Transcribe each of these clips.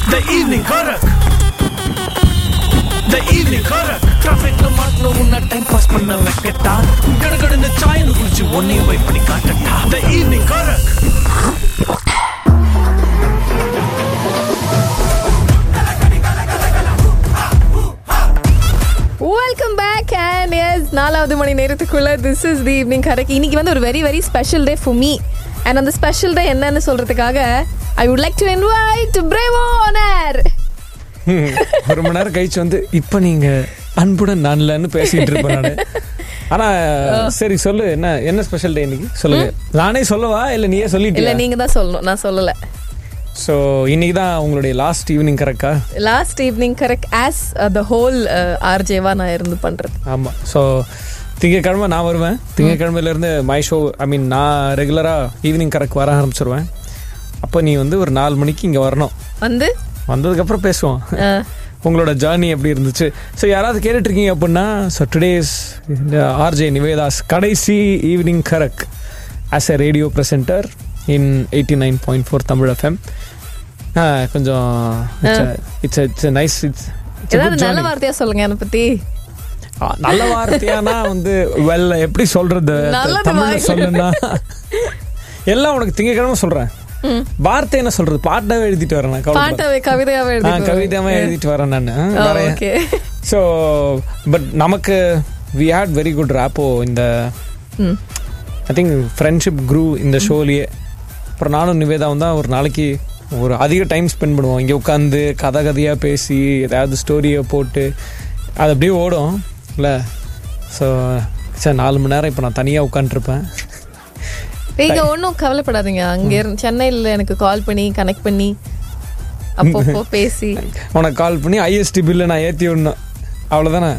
The evening Korak. The evening Korak. Trafficல மாட்டின உன்னை time pass பண்ண வைக்கட்டா கடகடன்னு சாயல் குடிச்சு உன்னையும் வெயிட் பண்ணி காட்டட்டா The evening Korak. Welcome back and yes நாலாவது மணி நேரத்துக்குள்ள this is the evening correct இன்னைக்கு வந்து ஒரு very very special day for me and அந்த ஸ்பெஷல் டே என்னன்னு சொல்றதுக்காக I would like to invite Bravo ஆனர் ஒரு மணி நேரம் கழிச்சு வந்து இப்ப நீங்க அன்புடன் நான்லன்னு பேசிட்டு இருப்பேன் நானு ஆனா சரி சொல்லு என்ன என்ன ஸ்பெஷல் டே இன்னைக்கு சொல்லுங்க நானே சொல்லவா இல்ல நீயே இல்ல சொல்லிட்டு நீங்க தான் சொல்லணும் நான் சொல்லல ஸோ இன்னைக்கு தான் உங்களுடைய லாஸ்ட் ஈவினிங் கரெக்டா last evening correct as the whole ஆர்ஜேவா நான் இருந்து பண்றது ஆமா ஸோ திங்கக்கிழமை நான் வருவேன் திங்கக்கிழமையில இருந்து மை ஷோ ஐ மீன் நான் ரெகுலரா ஈவினிங் கரெக்ட் வர ஆரம்பிச்சிருவேன் அப்போ நீ வந்து ஒரு நாலு மணிக்கு இங்க வரணும் வந்து வந்ததுக்கப்புறம் பேசுவோம் அஹ், உங்களோட ஜேர்னி எப்படி இருந்துச்சு ஸோ யாராவது கேட்டுட்டு இருக்கீங்க அப்படின்னா ஸோ டுடேஸ் ஆர்ஜே நிவேதாஸ் கடைசி ஈவினிங் கரக் as a radio presenter in eighty nine point four Tamil FM கொஞ்சம் இட்ஸ் இட்ஸ் நைஸ் இட்ஸ் ஏதாவது நல்ல வார்த்தையா சொல்லுங்க என்னை பத்தி நல்ல வார்த்தையானா வந்து வெல் எப்படி சொல்றது நல்லது தமிழ்ல வாய். சொல்லுன்னா எல்லாம் உனக்கு திங்கக்கிழமை சொல்றேன் ம். வார்த்தை என்ன சொல்றது பாட்டாவே எழுதிட்டு வரேன் நான் கவலைப்படாத. பாட்டாவே கவிதையாவே ஆ, எழுதி கவிதையாவே எழுதிட்டு வரேன் நான் வரேன் ஓகே ஸோ பட் நமக்கு we had very good rapport இந்த hmm I think friendship crew இந்த ஷோலேயே அப்புறம் நானும் நிவேதாவும் தான் ஒரு நாளைக்கு ஒரு அதிக டைம் ஸ்பெண்ட் பண்ணுவோம் இங்கே உட்காந்து கதை கதையாக பேசி ஏதாவது ஸ்டோரியை போட்டு அது அப்படியே ஓடும் இல்லை ஸோ சரி நாலு மணி நேரம் இப்போ நான் தனியாக உட்காந்துருப்பேன் நீங்க ஒன்றும் கவலைப்படாதீங்க அங்க இருந்து சென்னையில் எனக்கு கால் பண்ணி கனெக்ட் பண்ணி அப்பப்போ பேசி உனக்கு கால் பண்ணி ஐஎஸ்டி பில்லு நான் ஏற்றி விடணும் அவ்வளோதானே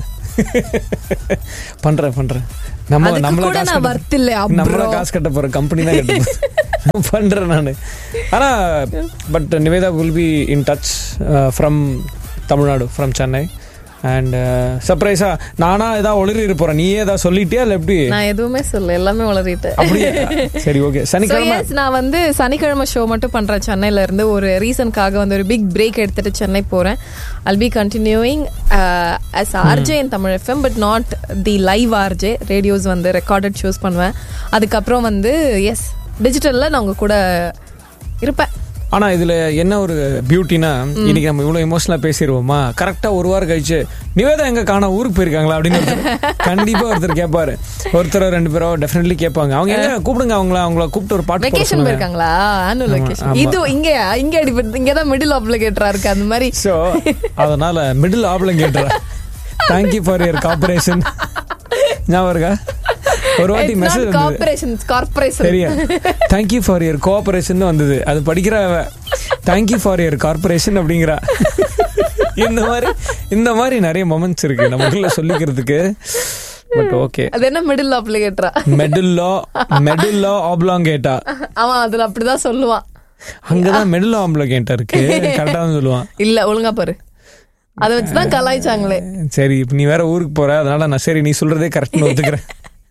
பண்ணுறேன் பண்ணுறேன் நம்ம அதுக்கு நம்மள கூட காசு நான் கட்ட- worth இல்லையா, நம்மள bro? காசு கட்ட போற கம்பெனி தான் கட்ட பண்றேன் நான் ஆனா but Nivetha will be in touch from Tamil Nadu from Chennai and சர்ப்ரைஸா நானா ஏதாவது ஒளிரி இருப்போறேன் நீயே ஏதாவது சொல்லிட்டியா இல்லை எப்படி நான் எதுவுமே சொல்ல எல்லாமே வளரிட்டேன் அப்படியே சரி ஓகே So, சனிக்கிழமை yes, நான் வந்து சனிக்கிழமை ஷோ மட்டும் பண்றேன் சென்னையில இருந்து ஒரு ரீசனுக்காக வந்து ஒரு பிக் பிரேக் எடுத்துட்டு சென்னை போறேன் I'll be continuing as RJ in Tamil FM but not the live RJ radios வந்து ரெக்கார்டட் ஷோஸ் பண்ணுவேன் அதுக்கப்புறம் வந்து எஸ் டிஜிட்டல்ல நான் உங்க கூட இருப்பேன் ஆனா இதுல என்ன ஒரு பியூட்டினா இன்னைக்கு நம்ம இவ்வளவு எமோஷனலா பேசிடுவோமா கரெக்டா ஒரு வாரம் கழிச்சு நிவேதா எங்க காண ஊருக்கு போயிருக்காங்களா அப்படின்னு ஒருத்தர் கண்டிப்பா ஒருத்தர் கேட்பாரு ஒருத்தரோ ரெண்டு பேரோ டெஃபினெட்லி கேட்பாங்க அவங்க எங்க கூப்பிடுங்க அவங்கள அவங்கள கூப்பிட்டு ஒரு பாட்டு போட வெக்கேஷன் சொல்லுங்க போயிருக்காங்களா ஆனுவல் ஆமா, வெக்கேஷன் ஆமா. இது இங்கயா இங்க அடிப்பட்டு இங்கதான் மிடில் ஆப்ளிகேட்டரா இருக்கு அந்த மாதிரி ஸோ அதனால மிடில் ஆப்லம் கேட்டுறா தேங்க்யூ ஃபார் யுவர் கார்பரேஷன் ஞாபகம் இருக்கா ஒரு வாட்டி மெசேஜ் வந்தது கார்பரேஷன் கார்பரேஷன் தெரியும் தேங்க்யூ ஃபார் யுவர் கோஆபரேஷன் வந்தது அது படிக்கிற தேங்க்யூ ஃபார் யுவர் கார்பரேஷன் அப்படிங்கிறா இந்த மாதிரி இந்த மாதிரி நிறைய மொமெண்ட்ஸ் இருக்கு நமக்குள்ள சொல்லிக்கிறதுக்கு பட் ஓகே அது என்ன மிடில் ஆப்ளிகேட்டரா மெடுல்லோ மெடுல்லோ ஆப்லாங்கேட்டா அவன் அதுல அப்படிதான் சொல்லுவான் அங்கதான் மெடுல்லோ ஆப்லாங்கேட்டா இருக்கு கரெக்டா தான் சொல்லுவான் இல்ல ஒழுங்கா பாரு அதை வச்சுதான் கலாய்ச்சாங்களே சரி இப்ப நீ வேற ஊருக்கு போற அதனால நான் சரி நீ சொல்றதே கரெக்ட்னு ஒத்துக்கிறேன்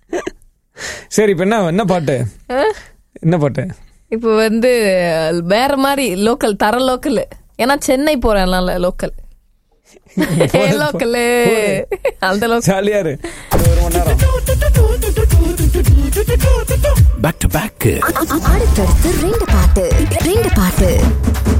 சரி இப்ப என்ன என்ன பாட்டு என்ன பாட்டு இப்போ வந்து வேற மாதிரி லோக்கல் தர லோக்கல் ஏன்னா சென்னை போறேன்ல லோக்கல் லோக்கல் அந்த லோக்கல் ஜாலியா இரு ஒரு ஒரு மணி நேரம் Back to back. அடுத்தடுத்து ரெண்டு பாட்டு ரெண்டு பாட்டு